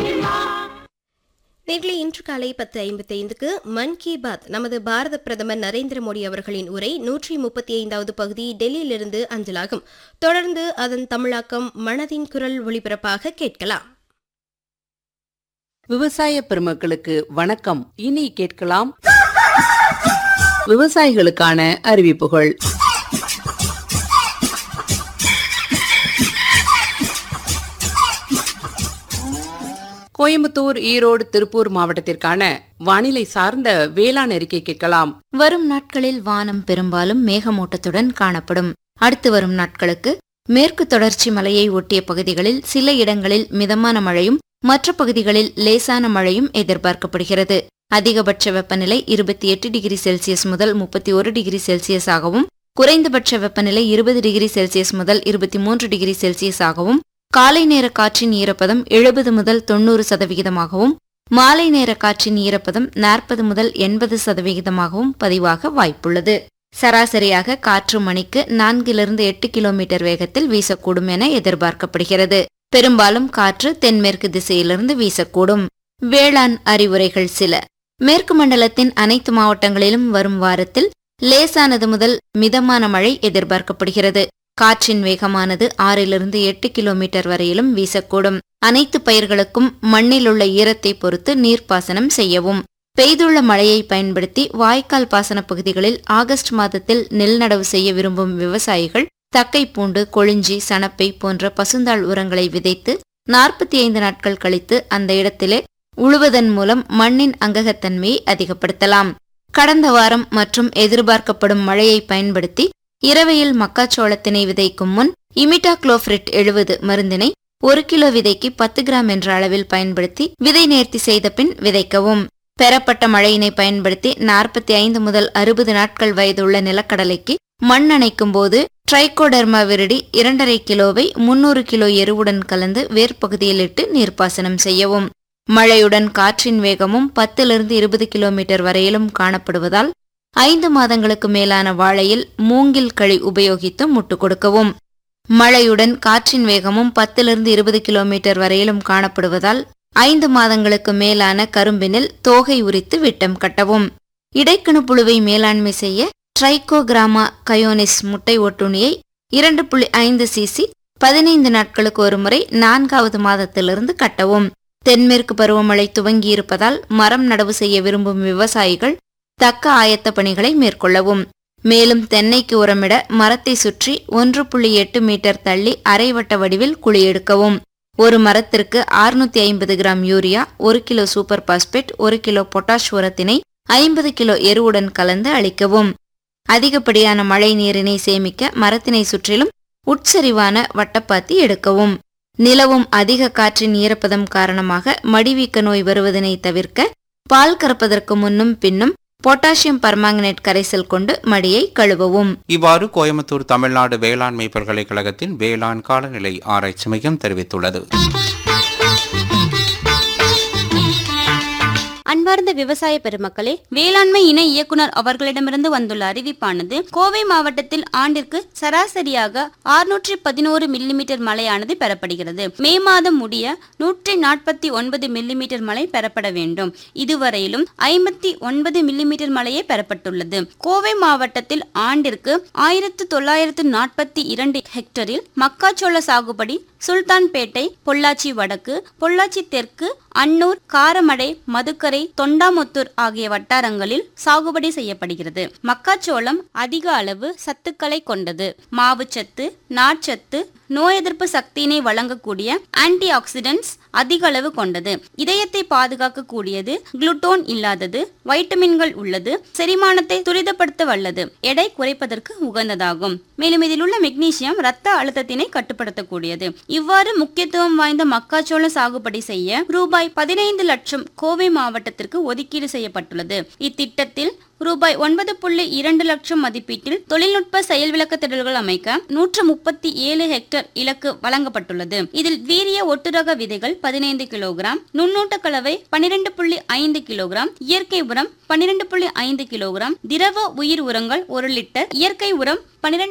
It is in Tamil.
நேர்களே இன்று காலை பத்து ஐம்பத்தி ஐந்துக்கு மன் கி பாத் நமது பாரத பிரதமர் நரேந்திர மோடி அவர்களின் உரை நூற்றி முப்பத்தி ஐந்தாவது பகுதி டெல்லியிலிருந்து அஞ்சலாகும் தொடர்ந்து அதன் தமிழாக்கம் மனதின் குரல் ஒளிபரப்பாக கேட்கலாம் விவசாய பெருமக்களுக்கு வணக்கம் இனி கேட்கலாம் விவசாயிகளுக்கான அறிவிப்புகள் கோயம்புத்தூர் ஈரோடு திருப்பூர் மாவட்டத்திற்கான வானிலை சார்ந்த வேளாண் அறிக்கை கேட்கலாம் வரும் நாட்களில் வானம் பெரும்பாலும் மேகமூட்டத்துடன் காணப்படும் அடுத்து வரும் நாட்களுக்கு மேற்கு தொடர்ச்சி மலையை ஒட்டிய பகுதிகளில் சில இடங்களில் மிதமான மழையும் மற்ற பகுதிகளில் லேசான மழையும் எதிர்பார்க்கப்படுகிறது அதிகபட்ச வெப்பநிலை இருபத்தி எட்டு டிகிரி செல்சியஸ் முதல் முப்பத்தி ஒரு டிகிரி செல்சியஸ் ஆகவும் குறைந்தபட்ச வெப்பநிலை இருபது டிகிரி செல்சியஸ் முதல் இருபத்தி மூன்று டிகிரி செல்சியஸ் ஆகவும் காலை நேர காற்றின் ஈரப்பதம் எழுபது முதல் தொண்ணூறு சதவிகிதமாகவும் மாலை நேர காற்றின் ஈரப்பதம் நாற்பது முதல் எண்பது சதவிகிதமாகவும் பதிவாக வாய்ப்புள்ளது சராசரியாக காற்று மணிக்கு நான்கிலிருந்து எட்டு கிலோமீட்டர் வேகத்தில் வீசக்கூடும் என எதிர்பார்க்கப்படுகிறது பெரும்பாலும் காற்று தென்மேற்கு திசையிலிருந்து வீசக்கூடும் வேளாண் அறிவுரைகள் சில மேற்கு மண்டலத்தின் அனைத்து மாவட்டங்களிலும் வரும் வாரத்தில் லேசானது முதல் மிதமான மழை எதிர்பார்க்கப்படுகிறது காற்றின் வேகமானது ஆறிலிருந்து எட்டு கிலோமீட்டர் வரையிலும் வீசக்கூடும் அனைத்து பயிர்களுக்கும் மண்ணில் உள்ள ஈரத்தை பொறுத்து நீர்ப்பாசனம் செய்யவும் பெய்துள்ள மழையை பயன்படுத்தி வாய்க்கால் பாசன பகுதிகளில் ஆகஸ்ட் மாதத்தில் நெல் நடவு செய்ய விரும்பும் விவசாயிகள் தக்கை பூண்டு கொழிஞ்சி சணப்பை போன்ற பசுந்தாள் உரங்களை விதைத்து நாற்பத்தி ஐந்து நாட்கள் கழித்து அந்த இடத்திலே உழுவதன் மூலம் மண்ணின் அங்ககத்தன்மையை அதிகப்படுத்தலாம் கடந்த வாரம் மற்றும் எதிர்பார்க்கப்படும் மழையை பயன்படுத்தி இரவையில் மக்காச்சோளத்தினை விதைக்கும் முன் இமிட்டா குளோஃப்ரிட் எழுபது மருந்தினை ஒரு கிலோ விதைக்கு பத்து கிராம் என்ற அளவில் பயன்படுத்தி விதை நேர்த்தி செய்த பின் விதைக்கவும் பெறப்பட்ட மழையினை பயன்படுத்தி நாற்பத்தி ஐந்து முதல் அறுபது நாட்கள் வயதுள்ள நிலக்கடலைக்கு மண் அணைக்கும் போது ட்ரைகோடர்மா விரிடி இரண்டரை கிலோவை முன்னூறு கிலோ எருவுடன் கலந்து வேர்ப்பகுதியில் இட்டு நீர்ப்பாசனம் செய்யவும் மழையுடன் காற்றின் வேகமும் பத்திலிருந்து இருபது கிலோமீட்டர் வரையிலும் காணப்படுவதால் ஐந்து மாதங்களுக்கு மேலான வாழையில் மூங்கில் களி உபயோகித்து முட்டு கொடுக்கவும் மழையுடன் காற்றின் வேகமும் பத்திலிருந்து இருபது கிலோமீட்டர் வரையிலும் காணப்படுவதால் ஐந்து மாதங்களுக்கு மேலான கரும்பினில் தோகை உரித்து விட்டம் கட்டவும் இடைக்கணு புழுவை மேலாண்மை செய்ய ட்ரைகோகிராமா கயோனிஸ் முட்டை ஒட்டுணியை இரண்டு புள்ளி ஐந்து சிசி பதினைந்து நாட்களுக்கு ஒருமுறை நான்காவது மாதத்திலிருந்து கட்டவும் தென்மேற்கு பருவமழை துவங்கியிருப்பதால் மரம் நடவு செய்ய விரும்பும் விவசாயிகள் தக்க ஆயத்த பணிகளை மேற்கொள்ளவும் மேலும் தென்னைக்கு உரமிட மரத்தை சுற்றி ஒன்று புள்ளி எட்டு மீட்டர் தள்ளி அரைவட்ட வடிவில் குழி எடுக்கவும் ஒரு மரத்திற்கு அறுநூத்தி ஐம்பது கிராம் யூரியா ஒரு கிலோ சூப்பர் பாஸ்பேட் ஒரு கிலோ பொட்டாஷ் உரத்தினை ஐம்பது கிலோ எருவுடன் கலந்து அளிக்கவும் அதிகப்படியான மழை நீரினை சேமிக்க மரத்தினை சுற்றிலும் உட்சரிவான வட்டப்பாத்தி எடுக்கவும் நிலவும் அதிக காற்றின் ஈரப்பதம் காரணமாக மடிவீக்க நோய் வருவதனை தவிர்க்க பால் கறப்பதற்கு முன்னும் பின்னும் பொட்டாசியம் பர்மாங்கனேட் கரைசல் கொண்டு மடியை கழுவவும் இவ்வாறு கோயம்புத்தூர் தமிழ்நாடு வேளாண்மை பல்கலைக்கழகத்தின் வேளாண் காலநிலை ஆராய்ச்சி மையம் தெரிவித்துள்ளது அன்பார்ந்த விவசாய பெருமக்களே வேளாண்மை இணை இயக்குனர் அவர்களிடமிருந்து வந்துள்ள அறிவிப்பானது கோவை மாவட்டத்தில் ஆண்டிற்கு சராசரியாக ஆறுநூற்றி பதினோரு மில்லிமீட்டர் மழையானது பெறப்படுகிறது மே மாதம் முடிய நூற்றி நாற்பத்தி ஒன்பது மில்லிமீட்டர் மழை பெறப்பட வேண்டும் இதுவரையிலும் ஐம்பத்தி ஒன்பது மில்லிமீட்டர் மழையே பெறப்பட்டுள்ளது கோவை மாவட்டத்தில் ஆண்டிற்கு ஆயிரத்து தொள்ளாயிரத்து நாற்பத்தி இரண்டு ஹெக்டரில் மக்காச்சோள சாகுபடி சுல்தான்பேட்டை பொள்ளாச்சி வடக்கு பொள்ளாச்சி தெற்கு அன்னூர் காரமடை மதுக்கரை தொண்டாமுத்தூர் ஆகிய வட்டாரங்களில் சாகுபடி செய்யப்படுகிறது மக்காச்சோளம் அதிக அளவு சத்துக்களை கொண்டது மாவுச்சத்து நார்ச்சத்து நோய் எதிர்ப்பு சக்தியினை வழங்கக்கூடிய ஆன்டி ஆக்சிடென்ட்ஸ் அதிக அளவு கொண்டது இதயத்தை பாதுகாக்கக்கூடியது குளுட்டோன் இல்லாதது வைட்டமின்கள் உள்ளது செரிமானத்தை துரிதப்படுத்த வல்லது எடை குறைப்பதற்கு உகந்ததாகும் மேலும் இதில் உள்ள மெக்னீசியம் இரத்த அழுத்தத்தினை கட்டுப்படுத்தக்கூடியது இவ்வாறு முக்கியத்துவம் வாய்ந்த மக்காச்சோள சாகுபடி செய்ய ரூபாய் பதினைந்து லட்சம் கோவை மாவட்டத்திற்கு ஒதுக்கீடு செய்யப்பட்டுள்ளது இத்திட்டத்தில் ரூபாய் ஒன்பது புள்ளி இரண்டு லட்சம் மதிப்பீட்டில் தொழில்நுட்ப செயல் விளக்க திடல்கள் அமைக்க நூற்று முப்பத்தி ஏழு ஹெக்டேர் இலக்கு வழங்கப்பட்டுள்ளது இதில் வீரிய ஒட்டுரக விதைகள் பதினைந்து கிலோகிராம் நுண்ணூட்ட கலவை பன்னிரண்டு புள்ளி ஐந்து கிலோகிராம் இயற்கை உரம் பன்னிரண்டு புள்ளி ஐந்து கிலோகிராம் திரவ உயிர் உரங்கள் ஒரு லிட்டர் இயற்கை உரம் பன்னிரண்டு